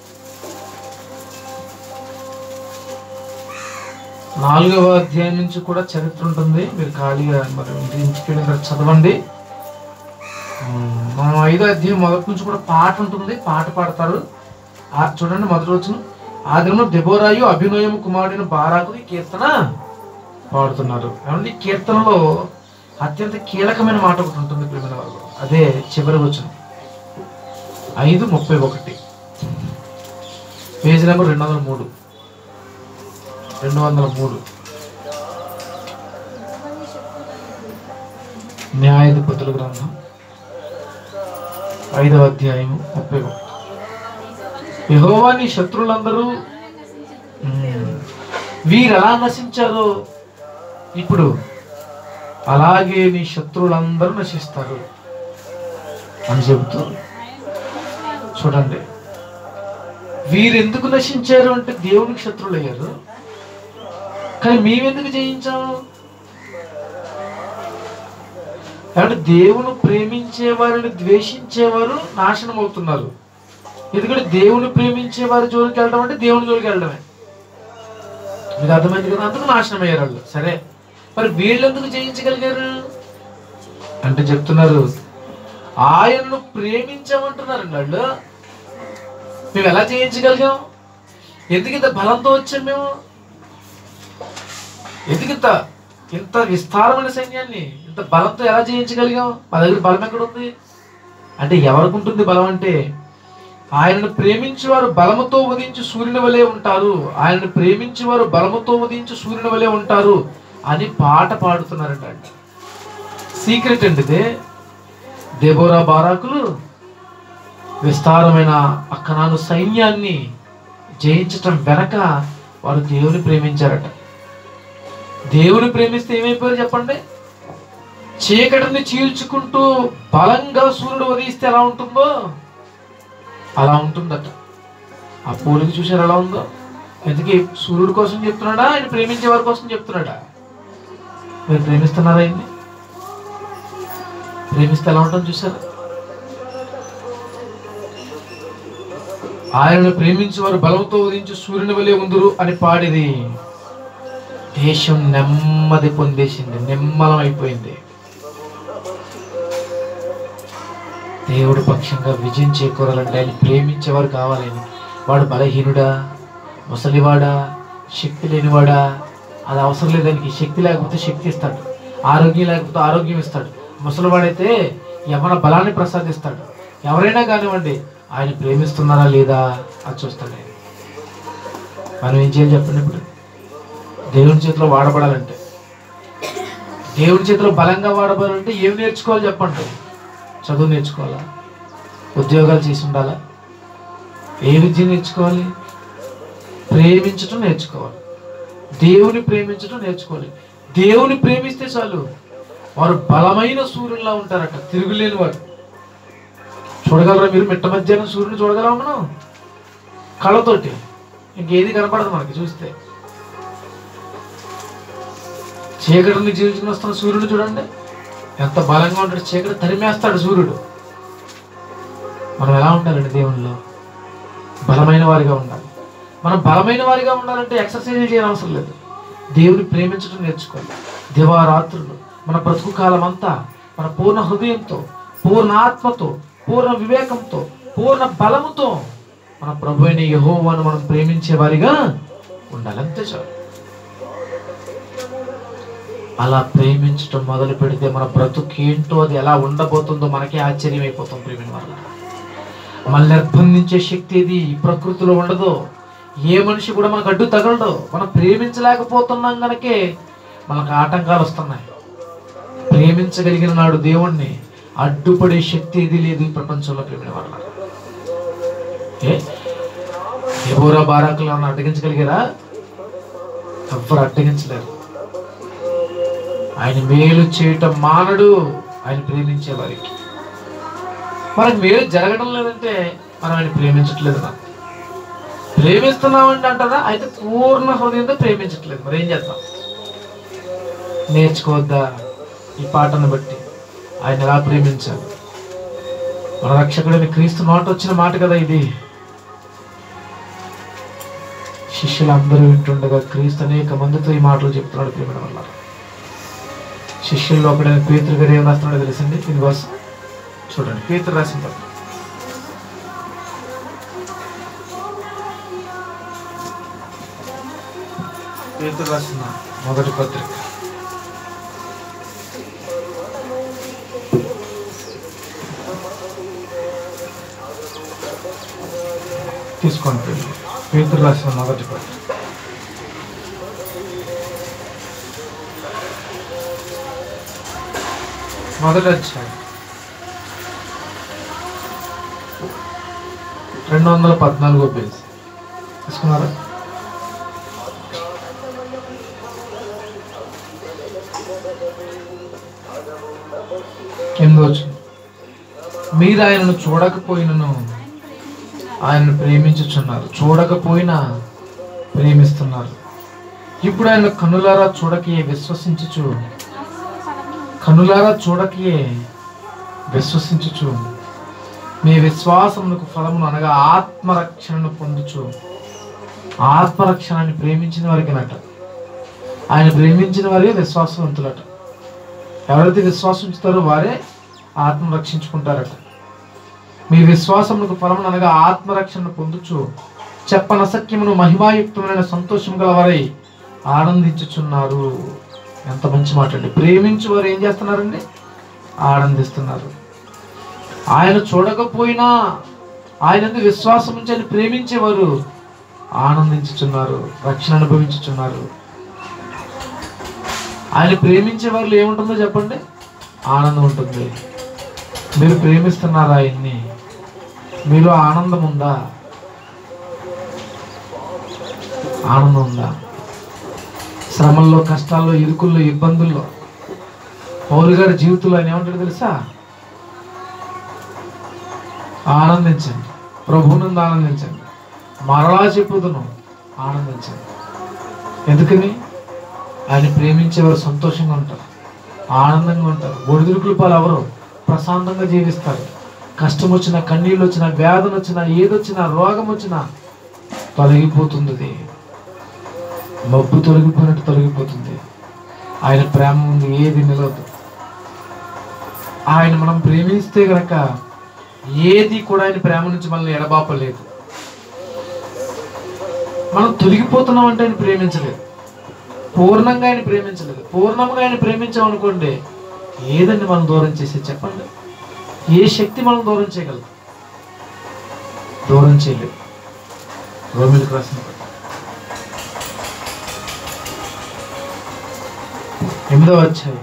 నాలుగవ అధ్యాయం నుంచి కూడా చరిత్ర ఉంటుంది మీరు ఖాళీగా మరి ఇంటి ఇంటికి వెళ్ళిన తర్వాత చదవండి ఉమ్, మనం ఐదో అధ్యాయం మొదటి నుంచి కూడా పాట ఉంటుంది పాట పాడతారు ఆ చూడండి మొదటి రోజున ఆ దినం దెబోరాయు అభినయము కుమారుడిని బారాకుని కీర్తన పాడుతున్నారు ఏమండి ఈ కీర్తనలో అత్యంత కీలకమైన మాట ఒకటి ఉంటుంది ప్రేమైన వాళ్ళు అదే చివరి వచనం ఐదు ముప్పై ఒకటి పేజీ నెంబర్ రెండు వందల మూడు రెండు వందల మూడు న్యాయాధిపతుల గ్రంథం ఐదవ అధ్యాయం ముప్పై ఒకటి యెహోవా నీ శత్రువులందరూ మ్మ్, వీరు ఎలా నశించారో ఇప్పుడు అలాగే నీ శత్రువులందరూ నశిస్తారు అని చెబుతూ చూడండి వీరు ఎందుకు నశించారు అంటే దేవునికి శత్రువులు అయ్యారు కానీ మేమెందుకు జయించాము కాబట్టి దేవుని ప్రేమించే వారిని ద్వేషించేవారు నాశనం అవుతున్నారు ఎందుకంటే దేవుని ప్రేమించే వారి జోలికి వెళ్ళడం అంటే దేవుని జోలికి వెళ్ళడమే మీకు అర్థమైంది కదా అందుకు నాశనం అయ్యారు వాళ్ళు సరే మరి వీళ్ళు ఎందుకు జయించగలిగారు అంటే చెప్తున్నారు ఆయన్ను ప్రేమించామంటున్నారు వాళ్ళు మేము ఎలా జయించగలిగాం ఎందుకు ఇంత బలంతో వచ్చాం మేము ఎందుకు ఇంత ఇంత విస్తారమైన సైన్యాన్ని ఇంత బలంతో ఎలా జయించగలిగాం మా దగ్గర బలం ఎక్కడ ఉంది అంటే ఎవరికి ఉంటుంది బలం అంటే ఆయనను ప్రేమించేవారు బలముతో ఉదయించి సూర్యుని వలె ఉంటారు ఆయనను ప్రేమించేవారు బలముతో ఉదయించి సూర్యుని వలె ఉంటారు అని పాట పాడుతున్నారంట అండి సీక్రెట్ అండి ఇదే దేబోరా బారాకులు విస్తారమైన అక్కనాను సైన్యాన్ని జయించటం వెనక వారు దేవుని ప్రేమించారట దేవుని ప్రేమిస్తే ఏమైపోయారు చెప్పండి చీకటిని చీల్చుకుంటూ బలంగా సూర్యుడు ఉదయిస్తే ఎలా ఉంటుందో అలా ఉంటుందట ఆ పోలిక చూసారు ఎలా ఉందో ఎందుకే సూర్యుడి కోసం చెప్తున్నాడా ఆయన ప్రేమించే వారి కోసం చెప్తున్నాడా మీరు ప్రేమిస్తున్నారా ఆయన్ని ప్రేమిస్తే ఎలా ఉంటుంది చూసారా ఆయనను ప్రేమించి వారు బలంతో ఉదయించి సూర్యుని వలె ఉందురు అని పాడిది దేశం నెమ్మది పొందేసింది నిమ్మలం అయిపోయింది దేవుడి పక్షంగా విజయం చేకూరాలంటే ఆయన ప్రేమించేవారు కావాలని వాడు బలహీనుడా ముసలివాడా శక్తి లేనివాడా అది అవసరం లేదు దానికి శక్తి లేకపోతే శక్తి ఇస్తాడు ఆరోగ్యం లేకపోతే ఆరోగ్యం ఇస్తాడు ముసలివాడైతే యవన బలాన్ని ప్రసాదిస్తాడు ఎవరైనా కానివ్వండి ఆయన ప్రేమిస్తున్నారా లేదా అది చూస్తాడు ఆయన మనం ఏం చేయాలి చెప్పండి ఇప్పుడు దేవుని చేతిలో వాడబడాలంటే దేవుని చేతిలో బలంగా వాడబడాలంటే ఏం నేర్చుకోవాలి చెప్పండి చదువు నేర్చుకోవాలా ఉద్యోగాలు చేసి ఉండాలా ఏ విద్య నేర్చుకోవాలి ప్రేమించటం నేర్చుకోవాలి దేవుని ప్రేమించటం నేర్చుకోవాలి దేవుని ప్రేమిస్తే చాలు వారు బలమైన సూర్యుల్లా ఉంటారట తిరుగులేని వారు చూడగలరా మీరు మిట్ట మధ్యాహ్నం సూర్యుని చూడగలరా మనం కళ్ళతోటి ఇంకేది కనపడదు మనకి చూస్తే చీకటిని జీవించుకుని వస్తున్న సూర్యుడు చూడండి ఎంత బలంగా ఉంటాడు చీకటి తరిమేస్తాడు సూర్యుడు మనం ఎలా ఉండాలండి దేవునిలో బలమైన వారిగా ఉండాలి మనం బలమైన వారిగా ఉండాలంటే ఎక్సర్సైజ్ చేయని అవసరం లేదు దేవుని ప్రేమించడం నేర్చుకోవాలి దివారాత్రులు మన బ్రతుకు కాలం అంతా మన పూర్ణ హృదయంతో పూర్ణ ఆత్మతో పూర్ణ వివేకంతో పూర్ణ బలముతో మన ప్రభు అయిన యహోవాను మనం ప్రేమించే వారిగా ఉండాలి అంతే చాలు అలా ప్రేమించడం మొదలు పెడితే మన బ్రతుకు ఏంటో అది ఎలా ఉండబోతుందో మనకే ఆశ్చర్యం అయిపోతాం ప్రేమిన వల్ల మన నిర్బంధించే శక్తి ఇది ఈ ప్రకృతిలో ఉండదు ఏ మనిషి కూడా మనకు అడ్డు తగలడు మనం ప్రేమించలేకపోతున్నాం గనకే మనకు ఆటంకాలు వస్తున్నాయి ప్రేమించగలిగిన నాడు దేవుణ్ణి అడ్డుపడే శక్తి ఇది లేదు ఈ ప్రపంచంలో ప్రేమిన వల్ల ఏ ఎవరో బారాకులు ఏమన్నా అడ్డగించగలిగారా ఎవ్వరు అడ్డగించలేరు ఆయన మేలు చేయటం మానడు ఆయన ప్రేమించే వారికి మనకు మేలు జరగడం లేదంటే మనం ఆయన ప్రేమించట్లేదు మనం ప్రేమిస్తున్నామంటే అంటారా అయితే పూర్ణ హృదయంతో ప్రేమించట్లేదు మరి ఏం చేద్దాం నేర్చుకోవద్దా ఈ పాటను బట్టి ఆయన ఎలా ప్రేమించాలి మన రక్షకుడైన క్రీస్తు నోట వచ్చిన మాట కదా ఇది శిష్యులందరూ వింటుండగా క్రీస్తు అనేక మందితో ఈ మాటలు చెప్తున్నాడు ప్రేమ వల్ల శిష్యుల్లో ఒకడైన పేతురు గారు ఏం రాస్తున్నాడో తెలుసండి దీనికోసం చూడండి పేతురు రాసిన పత్రిక. పేతురు రాసిన మొదటి పత్రిక తీసుకోండి పేతురు. పేతురు రాసిన మొదటి పత్రిక మొదటి అధ్యాయం రెండు వందల పద్నాలుగో పేజ్ తీసుకున్నారా ఎనిమిది వచ్చింది మీరు ఆయనను చూడకపోయినను ఆయనను ప్రేమించుచున్నారు చూడకపోయినా ప్రేమిస్తున్నారు ఇప్పుడు ఆయన కన్నులారా చూడకే విశ్వసించుచు కనులారా చూడకయే విశ్వసించుచు మీ విశ్వాసమునకు ఫలమును అనగా ఆత్మరక్షణను పొందుచు ఆత్మరక్షణాన్ని ప్రేమించిన వారికి నట ఆయన ప్రేమించిన వారే విశ్వాసవంతులట ఎవరైతే విశ్వాసం ఉంచుతారో వారే ఆత్మ రక్షించుకుంటారట మీ విశ్వాసమునకు ఫలమును అనగా ఆత్మరక్షణను పొందుచు చెప్పనసక్యమును మహిమాయుక్తమైన సంతోషం గల వారై ఆనందించుచున్నారు ఎంత మంచి మాట అండి ప్రేమించు వారు ఏం చేస్తున్నారండి ఆనందిస్తున్నారు ఆయన చూడకపోయినా ఆయన యందు విశ్వాసం ఉంచి ఆయన ప్రేమించేవారు ఆనందించుచున్నారు రక్షణ అనుభవించుచున్నారు ఆయన ప్రేమించే వారిలో ఏముంటుందో చెప్పండి ఆనందం ఉంటుంది మీరు ప్రేమిస్తున్నారా ఆయన్ని మీలో ఆనందం ఉందా ఆనందం ఉందా శ్రమల్లో కష్టాల్లో ఇరుకుల్లో ఇబ్బందుల్లో పౌరు గారి జీవితంలో ఆయన ఏమంటాడు తెలుసా ఆనందించండి ప్రభువునందు ఆనందించండి మరలా చెప్పుదును ఆనందించండి ఎందుకని ఆయన ప్రేమించేవారు సంతోషంగా ఉంటారు ఆనందంగా ఉంటారు ఒడిదుడుకులు పాలు ఎవరు ప్రశాంతంగా జీవిస్తారు కష్టం వచ్చినా కన్నీళ్ళు వచ్చినా వ్యాధులు వచ్చినా ఏదొచ్చినా రోగం వచ్చినా తొలగిపోతుంది అది. మబ్బు తొలగిపోయినట్టు తొలగిపోతుంది ఆయన ప్రేమ ముందు ఏది నిలవదు ఆయన మనం ప్రేమిస్తే గనక ఏది కూడా ఆయన ప్రేమ నుంచి మనల్ని ఎడబాపలేదు మనం తొలగిపోతున్నాం అంటే ఆయన ప్రేమించలేదు పూర్ణంగా ఆయన ప్రేమించలేదు పూర్ణంగా ఆయన ప్రేమించాం అనుకోండి ఏదండి మనం దూరం చేసేది చెప్పండి ఏ శక్తి మనం దూరం చేయగలదు దూరం చేయలేదు రోమిలకు రాసిన పత్రిక. ఎనిమిదవ అధ్యాయం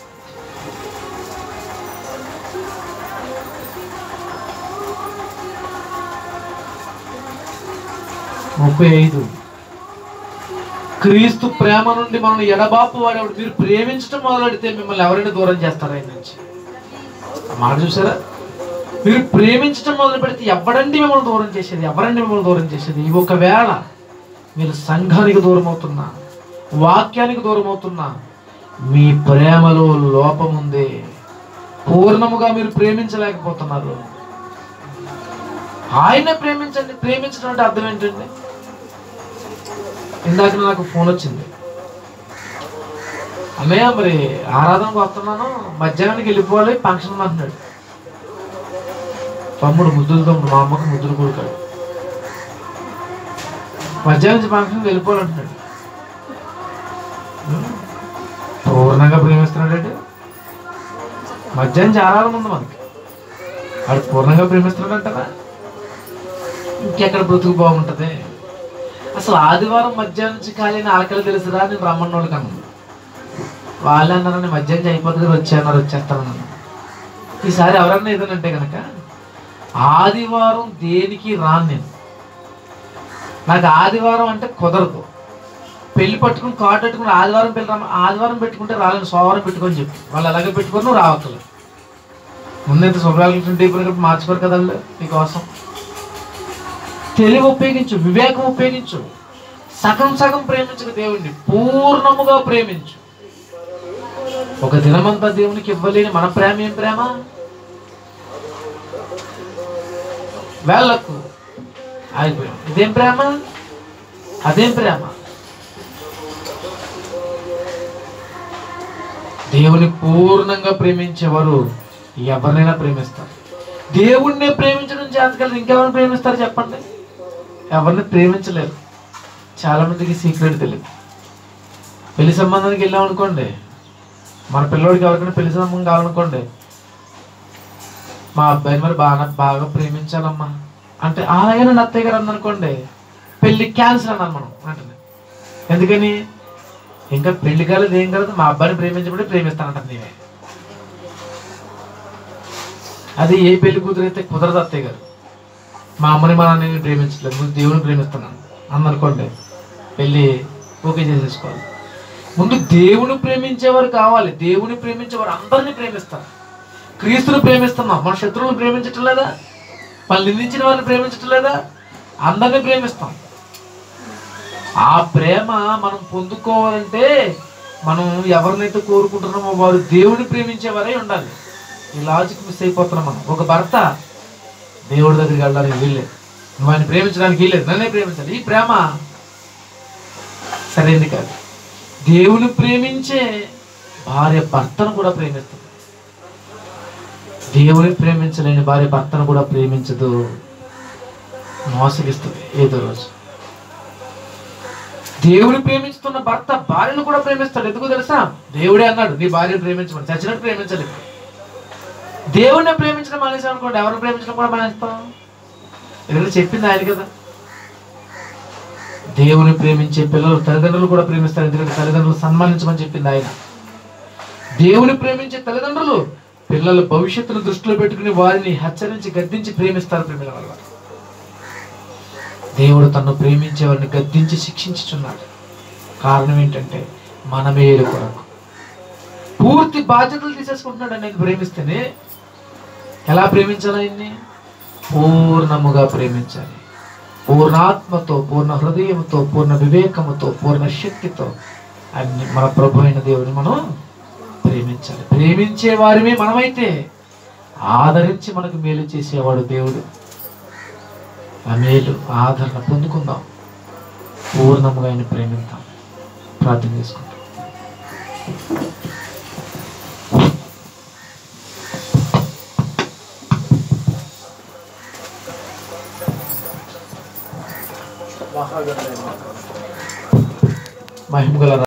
ముప్పై ఐదు క్రీస్తు ప్రేమ నుండి మనం ఎడబాపు వాడేవాడు మీరు ప్రేమించడం మొదలెడితే మిమ్మల్ని ఎవరైనా దూరం చేస్తారు ఆయన నుంచి ఆ మాట చూసారా మీరు ప్రేమించడం మొదలు పెడితే ఎవడండి మిమ్మల్ని దూరం చేసేది ఎవరండి మిమ్మల్ని దూరం చేసేది ఈ ఒకవేళ మీరు సంఘానికి దూరం అవుతున్నా వాక్యానికి దూరం అవుతున్నా మీ ప్రేమలో లోపం ఉంది పూర్ణముగా మీరు ప్రేమించలేకపోతున్నారు ఆయనే ప్రేమించండి ప్రేమించడం అంటే అర్థం ఏంటండి ఇందాక నాకు ఫోన్ వచ్చింది అన్నయ్య మరి ఆరాధనకు వస్తున్నాను మధ్యాహ్నానికి వెళ్ళిపోవాలి ఫంక్షన్ అంటున్నాడు తమ్ముడు ముద్దులు తమ్ముడు మా అమ్మకు ముద్దులు కొడుకాడు మధ్యాహ్నం నుంచి ఫంక్షన్కి వెళ్ళిపోవాలంటున్నాడు ఉం? పూర్ణంగా ప్రేమిస్తున్నాడండి మధ్యాహ్నం నుంచి ఆరాధన ఉంది మనకి వాడు పూర్ణంగా ప్రేమిస్తున్నాడు అంటారా ఇంకెక్కడ బ్రతుకు బాగుంటది అసలు ఆదివారం మధ్యాహ్నం నుంచి ఖాళీ ఆకలి తెలుసురా నేను రమ్మన్నోడు కన్నా వాళ్ళు అన్నారని మధ్యాహ్నం నుంచి అయిపోతుంది వచ్చాన్నారు వచ్చేస్తానన్నారు ఈసారి ఎవరన్నా ఏదనంటే కనుక ఆదివారం దేనికి రాను నేను నాకు ఆదివారం అంటే కుదరదు పెళ్లి పట్టుకుని కార్డు పెట్టుకుని ఆదివారం పెళ్లి రమ్మ ఆదివారం పెట్టుకుంటే రాలేను సోమవారం పెట్టుకొని చెప్పు వాళ్ళు అలాగే పెట్టుకొని నువ్వు రావట్లేదు ముందైతే శుభ్రాలు డీపుల్ మార్చుకోరు కదా వాళ్ళు నీకోసం తెలివి ఉపయోగించు వివేకం ఉపయోగించు సగం సగం ప్రేమించక దేవుణ్ణి పూర్ణముగా ప్రేమించు ఒక దినమంతా దేవునికి ఇవ్వలేని మన ప్రేమ ఏం ప్రేమ వేళ్ళకు ఆగిపోయాం ఇదేం ప్రేమ అదేం ప్రేమ దేవుని పూర్ణంగా ప్రేమించేవారు ఎవరినైనా ప్రేమిస్తారు దేవుణ్ణి ప్రేమించడం చేతకాలి ఇంకెవరిని ప్రేమిస్తారు చెప్పండి ఎవరిని ప్రేమించలేరు చాలా మందికి సీక్రెట్ తెలియదు పెళ్లి సంబంధానికి వెళ్ళాం అనుకోండి మన పిల్లోడికి ఎవరికైనా పెళ్లి సంబంధం కావాలనుకోండి మా అబ్బాయిని మరి బాగా బాగా ప్రేమించాలమ్మా అంటే ఆయన అత్తయ్య గారు అందనుకోండి పెళ్లి క్యాన్సిల్ అన్నారు మనం వెంటనే ఎందుకని ఇంకా పెళ్లి కాలేదు ఏం కాలేదు మా అబ్బాయిని ప్రేమించబడి ప్రేమిస్తానంటారు నేనే అది ఏ పెళ్లి కూతురు అయితే కుదరదు అత్తయ్య గారు మా అమ్మని మా నాన్నని ప్రేమించలేదు ముందు దేవుని ప్రేమిస్తున్నాను అందనుకోండి పెళ్ళి ఓకే చేసేసుకోవాలి ముందు దేవుని ప్రేమించేవారు కావాలి దేవుని ప్రేమించేవారు అందరిని ప్రేమిస్తారు క్రీస్తుని ప్రేమిస్తున్నాం మన శత్రువులను ప్రేమించటం లేదా వాళ్ళు నిందించిన వారిని ప్రేమించటం లేదా అందరిని ప్రేమిస్తాం ఆ ప్రేమ మనం పొందుకోవాలంటే మనం ఎవరినైతే కోరుకుంటున్నామో వారు దేవుని ప్రేమించేవారై ఉండాలి ఈ లాజిక్ మిస్ అయిపోతున్నాం మనం ఒక భర్త దేవుడి దగ్గరికి వెళ్ళడానికి వీల్లేదు నువ్వు ఆయన ప్రేమించడానికి వీల్లేదు నన్నే ప్రేమించాలి ఈ ప్రేమ సరైనది కాదు దేవుని ప్రేమించే భార్య భర్తను కూడా ప్రేమిస్తుంది దేవుని ప్రేమించలేని భార్య భర్తను కూడా ప్రేమించదు మోసగిస్తుంది ఏదో రోజు దేవుని ప్రేమించుతున్న భర్త భార్యను కూడా ప్రేమిస్తాడు ఎందుకు తెలుసా దేవుడే అన్నాడు నీ భార్యను ప్రేమించమని చచ్చినట్టు ప్రేమించలేదు దేవుణ్ణి ప్రేమించడం మానేసాం అనుకోండి ఎవరిని ప్రేమించడం కూడా మానేస్తాం ఎవరు చెప్పింది ఆయన కదా దేవుని ప్రేమించే పిల్లలు తల్లిదండ్రులు కూడా ప్రేమిస్తారు ఎందుకంటే తల్లిదండ్రులు సన్మానించమని చెప్పింది ఆయన దేవుని ప్రేమించే తల్లిదండ్రులు పిల్లల భవిష్యత్తును దృష్టిలో పెట్టుకుని వారిని హెచ్చరించి గద్దించి ప్రేమిస్తారు ప్రేమిల వల్ల దేవుడు తను ప్రేమించే వారిని గద్దించి శిక్షించుచున్నాడు కారణం ఏంటంటే మన మేలు కొరకు పూర్తి బాధ్యతలు తీసేసుకుంటున్నాడు నేను ప్రేమిస్తేనే ఎలా ప్రేమించాలి ఆయన్ని పూర్ణముగా ప్రేమించాలి పూర్ణాత్మతో పూర్ణ హృదయంతో పూర్ణ వివేకముతో పూర్ణ శక్తితో అన్ని మన ప్రభు అయిన దేవుని మనం ప్రేమించాలి ప్రేమించే వారిమే మనమైతే ఆదరించి మనకు మేలు చేసేవాడు దేవుడు ఆ మేలు ఆదరణ పొందుకుందాం పూర్ణముగా ఆయన ప్రేమిద్దాం ప్రార్థన చేసుకుందాం మహిమగల